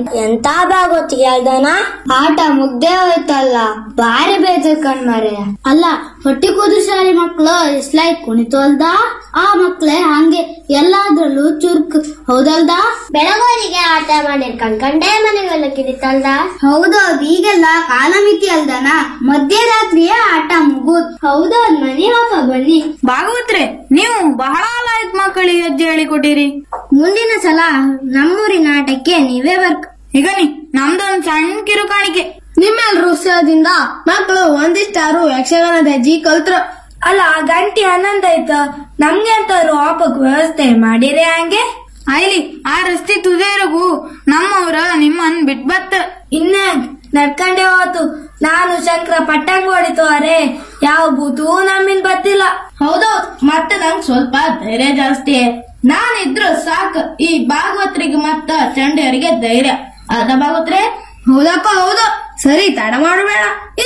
ಎಂತ ಭಾಗವತಿಗೆ ಅಲ್ದನ ಆಟ ಮುಗ್ದೇ ಹೋಯ್ತಲ್ಲ ಬಾರಿ ಬೇಜಾರ್ ಕಣ್ಮರೆ ಅಲ್ಲ ಹೊಟ್ಟಿ ಕೂದು ಶಾಲೆ ಮಕ್ಳು ಇಸ್ಲಾಯ್ ಕುಣಿತು ಅಲ್ದ ಆ ಮಕ್ಳೇ ಹಂಗೆ ಎಲ್ಲಾದ್ರಲ್ಲೂ ಚುರುಕ್ ಹೌದಲ್ದ ಬೆಳಗೋರಿಗೆ ಆಟ ಮಾಡಿರ್ಕೊಂಡ್ ಗಂಡೆ ಮನೆಗೆಲ್ಲ ಕಿಡಿತಲ್ದ ಹೌದೌದು ಈಗೆಲ್ಲ ಕಾಲಮಿತಿ ಅಲ್ದನ ಮಧ್ಯರಾತ್ರಿಯೇ ಆಟ ಮುಗುದ್ ಹೌದೌದ್ ಮನಿ ಹೋಗ ಬನ್ನಿ ಭಾಗವತ್ರೆ ನೀವು ಬಹಳ ಲಾಯಕ್ ಮಕ್ಕಳಿಗೆ ಹೆಜ್ಜೆ ಹೇಳಿಕೊಟ್ಟಿರಿ ಮುಂದಿನ ಸಲ ನಮ್ಮೂರಿನ ಆಟಕ್ಕೆ ನೀವೇ ಬರ್ಕ ಈಗ ನೀ ನಮ್ದೊಂದ್ ಸಣ್ಣ ಕಿರುಕಾಣಿಕೆ ನಿಮ್ಮೆಲ್ರ ಉತ್ಸಾಹದಿಂದ ಮಕ್ಕಳು ಒಂದಿಷ್ಟಾರು ಯಕ್ಷಗಾನದ ಹೆಜ್ಜಿ ಕಲ್ತ್ರು ಅಲ್ಲ ಗಂಟೆ ಹನ್ನೊಂದ್ ಆಯ್ತು ನಮ್ಗೆ ಅಂತಾರು ಆಪಕ್ ವ್ಯವಸ್ಥೆ ಮಾಡಿರಿ ಹಂಗೆ ಆಯ್ಲಿ ಆ ರಸ್ತೆ ತುದೇರಗು ನಮ್ಮವ್ರ ನಿಮ್ಮನ್ ಬಿಟ್ ಬತ್ತ ಇನ್ನ ನಡ್ಕಂಡೆ ಹೋತು ನಾನು ಶಂಕರ ಪಟ್ಟಂಗ ಹೊಡಿತು ಅರೆ ಯಾವ ಬೂತು ನಮ್ಮಿಂದ ಬತ್ತಿಲ್ಲ ಹೌದೌದ್ ಮತ್ತೆ ನಂಗ್ ಸ್ವಲ್ಪ ಧೈರ್ಯ ಜಾಸ್ತಿ ನಾನಿದ್ರು ಸಾಕ್ ಈ ಭಾಗವತ್ರಿಗೆ ಮತ್ತ ಚಂಡಿಯರಿಗೆ ಧೈರ್ಯ ಅದ ಭಾಗವತ್ರೆ ಹೌದಪ್ಪ ಹೌದು ಸರಿ ತಡ ಮಾಡಬೇಡ